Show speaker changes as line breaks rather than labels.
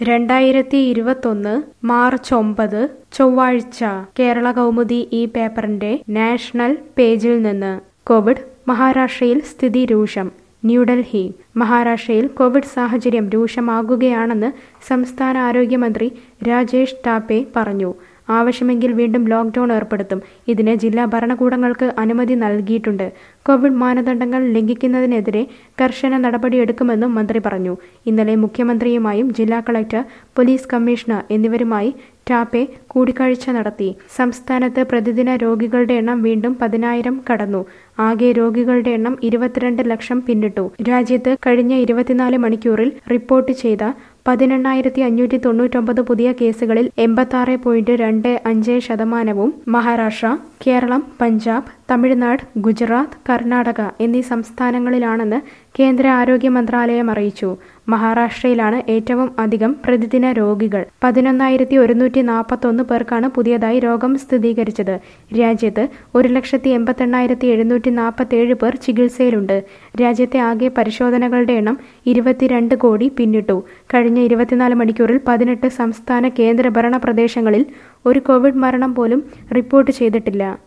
രണ്ടായിരത്തി ഇരുപത്തൊന്ന് മാർച്ച് ഒമ്പത് ചൊവ്വാഴ്ച കേരള കൗമുദി ഈ പേപ്പറിന്റെ നാഷണൽ പേജിൽ നിന്ന് കോവിഡ് മഹാരാഷ്ട്രയിൽ സ്ഥിതി രൂക്ഷം ന്യൂഡൽഹി മഹാരാഷ്ട്രയിൽ കോവിഡ് സാഹചര്യം രൂക്ഷമാകുകയാണെന്ന് സംസ്ഥാന ആരോഗ്യമന്ത്രി രാജേഷ് ടാപ്പെ പറഞ്ഞു ആവശ്യമെങ്കിൽ വീണ്ടും ലോക്ക്ഡൌൺ ഏർപ്പെടുത്തും ഇതിന് ജില്ലാ ഭരണകൂടങ്ങൾക്ക് അനുമതി നൽകിയിട്ടുണ്ട് കോവിഡ് മാനദണ്ഡങ്ങൾ ലംഘിക്കുന്നതിനെതിരെ കർശന നടപടിയെടുക്കുമെന്നും മന്ത്രി പറഞ്ഞു ഇന്നലെ മുഖ്യമന്ത്രിയുമായും ജില്ലാ കളക്ടർ പോലീസ് കമ്മീഷണർ എന്നിവരുമായി ടാപ്പെ കൂടിക്കാഴ്ച നടത്തി സംസ്ഥാനത്ത് പ്രതിദിന രോഗികളുടെ എണ്ണം വീണ്ടും പതിനായിരം കടന്നു ആകെ രോഗികളുടെ എണ്ണം ഇരുപത്തിരണ്ട് ലക്ഷം പിന്നിട്ടു രാജ്യത്ത് കഴിഞ്ഞ ഇരുപത്തിനാല് മണിക്കൂറിൽ റിപ്പോർട്ട് ചെയ്ത പതിനെണ്ണായിരത്തി അഞ്ഞൂറ്റി തൊണ്ണൂറ്റൊമ്പത് പുതിയ കേസുകളിൽ എൺപത്തി പോയിന്റ് രണ്ട് അഞ്ച് ശതമാനവും മഹാരാഷ്ട്ര കേരളം പഞ്ചാബ് തമിഴ്നാട് ഗുജറാത്ത് കർണാടക എന്നീ സംസ്ഥാനങ്ങളിലാണെന്ന് കേന്ദ്ര ആരോഗ്യ മന്ത്രാലയം അറിയിച്ചു മഹാരാഷ്ട്രയിലാണ് ഏറ്റവും അധികം പ്രതിദിന രോഗികൾ പതിനൊന്നായിരത്തി ഒരുന്നൂറ്റി നാൽപ്പത്തൊന്ന് പേർക്കാണ് പുതിയതായി രോഗം സ്ഥിരീകരിച്ചത് രാജ്യത്ത് ഒരു ലക്ഷത്തി എൺപത്തെണ്ണായിരത്തി എഴുന്നൂറ്റി നാൽപ്പത്തേഴ് പേർ ചികിത്സയിലുണ്ട് രാജ്യത്തെ ആകെ പരിശോധനകളുടെ എണ്ണം ഇരുപത്തിരണ്ട് കോടി പിന്നിട്ടു കഴിഞ്ഞ ഇരുപത്തിനാല് മണിക്കൂറിൽ പതിനെട്ട് സംസ്ഥാന കേന്ദ്രഭരണ പ്രദേശങ്ങളിൽ ഒരു കോവിഡ് മരണം പോലും റിപ്പോർട്ട് ചെയ്തിട്ടില്ല